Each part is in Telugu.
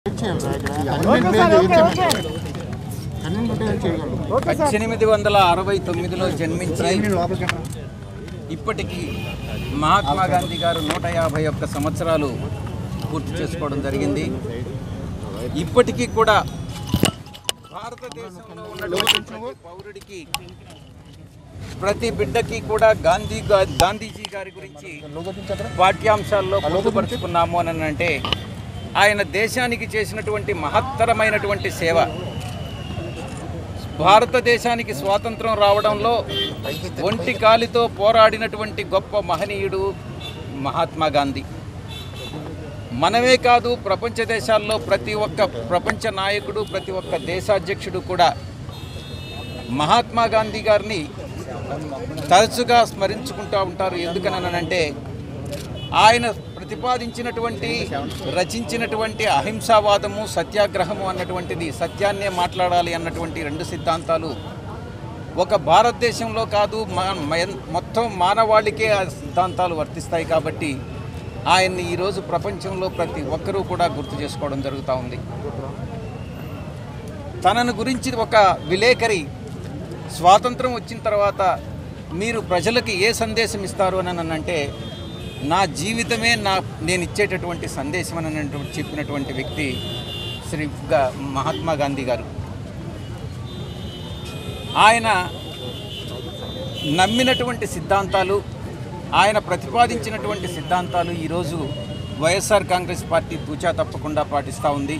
పద్దెనిమిది వందల అరవై తొమ్మిదిలో జన్మించి ఇప్పటికీ మహాత్మా గాంధీ గారు నూట యాభై ఒక్క సంవత్సరాలు పూర్తి చేసుకోవడం జరిగింది ఇప్పటికీ కూడా భారతదేశంలో ఉన్నటువంటి ప్రతి పౌరుడికి ప్రతి బిడ్డకి కూడా గాంధీ గా- గాంధీజీ గారి గురించి పాఠ్యాంశాల్లో పొందుపరుచుకున్నాము అని అంటే ఆయన దేశానికి చేసినటువంటి మహత్తరమైనటువంటి సేవ భారతదేశానికి స్వాతంత్రం రావడంలో ఒంటి కాలితో పోరాడినటువంటి గొప్ప మహనీయుడు మహాత్మా గాంధీ మనమే కాదు ప్రపంచ దేశాల్లో ప్రతి ఒక్క ప్రపంచ నాయకుడు ప్రతి ఒక్క దేశాధ్యక్షుడు కూడా మహాత్మా గాంధీ గారిని తరచుగా స్మరించుకుంటూ ఉంటారు ఎందుకనంటే ఆయన ప్రతిపాదించినటువంటి రచించినటువంటి అహింసావాదము సత్యాగ్రహము అన్నటువంటిది సత్యాన్నే మాట్లాడాలి అన్నటువంటి రెండు సిద్ధాంతాలు ఒక భారతదేశంలో కాదు మా- మ- మొత్తం మానవాళికే ఆ సిద్ధాంతాలు వర్తిస్తాయి కాబట్టి ఆయన్ని ఈరోజు ప్రపంచంలో ప్రతి ఒక్కరూ కూడా గుర్తు చేసుకోవడం జరుగుతూ ఉంది తనను గురించి ఒక విలేకరి స్వాతంత్రం వచ్చిన తర్వాత మీరు ప్రజలకి ఏ సందేశం ఇస్తారు అని నన్ను అంటే నా జీవితమే నా నేను ఇచ్చేటటువంటి సందేశం అని అన్నటువంటి చెప్పినటువంటి వ్యక్తి శ్రీ గా- మహాత్మా గాంధీ గారు ఆయన నమ్మినటువంటి సిద్ధాంతాలు ఆయన ప్రతిపాదించినటువంటి సిద్ధాంతాలు ఈరోజు వైఎస్ఆర్ కాంగ్రెస్ పార్టీ తూచా తప్పకుండా పాటిస్తూ ఉంది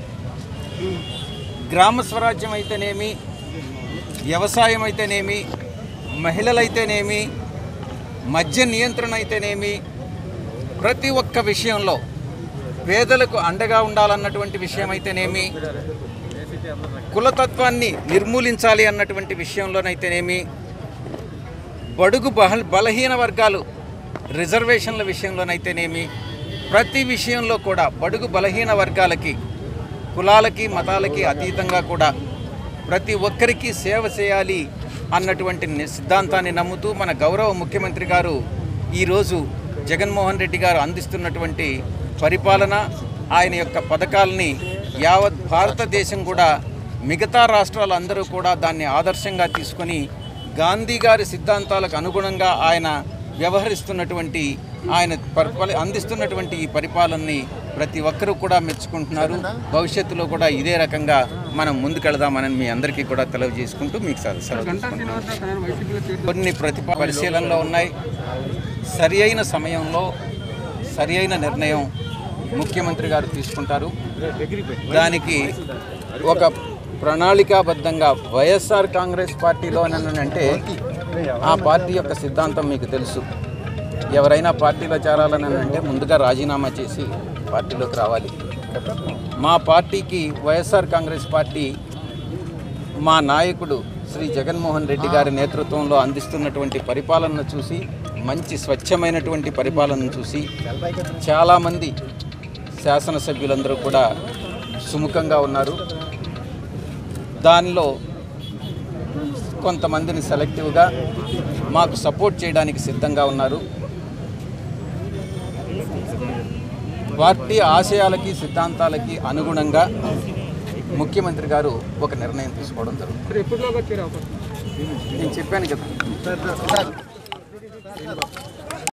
గ్రామ స్వరాజ్యం అయితేనేమి వ్యవసాయం అయితేనేమి మహిళలైతేనేమి మద్య నియంత్రణ అయితేనేమి ప్రతి ఒక్క విషయంలో పేదలకు అండగా ఉండాలన్నటువంటి విషయం అయితేనేమి కులతత్వాన్ని నిర్మూలించాలి అన్నటువంటి విషయంలోనైతేనేమి బడుగు బహ బలహీన వర్గాలు రిజర్వేషన్ల విషయంలోనైతేనేమి ప్రతి విషయంలో కూడా బడుగు బలహీన వర్గాలకి కులాలకి మతాలకి అతీతంగా కూడా ప్రతి ఒక్కరికి సేవ చేయాలి అన్నటువంటి ని- సిద్ధాంతాన్ని నమ్ముతూ మన గౌరవ ముఖ్యమంత్రి గారు ఈరోజు జగన్మోహన్ రెడ్డి గారు అందిస్తున్నటువంటి పరిపాలన ఆయన యొక్క పథకాలని యావత్ భారతదేశం కూడా మిగతా రాష్ట్రాలందరూ కూడా దాన్ని ఆదర్శంగా తీసుకొని గాంధీ గారి సిద్ధాంతాలకు అనుగుణంగా ఆయన వ్యవహరిస్తున్నటువంటి ఆయన పరిపాల అందిస్తున్నటువంటి ఈ పరిపాలనని ప్రతి ఒక్కరూ కూడా మెచ్చుకుంటున్నారు భవిష్యత్తులో కూడా ఇదే రకంగా మనం ముందుకెళదామని మీ అందరికీ కూడా తెలియజేసుకుంటూ మీకు సెలవు సెలవు తీసుకుంటున్నాను. కొన్ని ప్రతిభ పరిశీలనలో ఉన్నాయి సరి అయిన సమయంలో సరి అయిన నిర్ణయం ముఖ్యమంత్రి గారు తీసుకుంటారు దానికి ఒక ప్రణాళికాబద్ధంగా వైఎస్ఆర్ కాంగ్రెస్ పార్టీలో అంటే ఆ పార్టీ యొక్క సిద్ధాంతం మీకు తెలుసు ఎవరైనా పార్టీలో చేరాలని అంటే ముందుగా రాజీనామా చేసి పార్టీలోకి రావాలి మా పార్టీకి వైఎస్ఆర్ కాంగ్రెస్ పార్టీ మా నాయకుడు శ్రీ జగన్మోహన్ రెడ్డి గారి నేతృత్వంలో అందిస్తున్నటువంటి పరిపాలనను చూసి మంచి స్వచ్ఛమైనటువంటి పరిపాలనను చూసి చాలామంది శాసనసభ్యులందరూ కూడా సుముఖంగా ఉన్నారు దానిలో కొంతమందిని సెలెక్టివ్గా మాకు సపోర్ట్ చేయడానికి సిద్ధంగా ఉన్నారు పార్టీ ఆశయాలకి సిద్ధాంతాలకి అనుగుణంగా ముఖ్యమంత్రి గారు ఒక నిర్ణయం తీసుకోవడం జరుగుతుంది నేను చెప్పాను కదా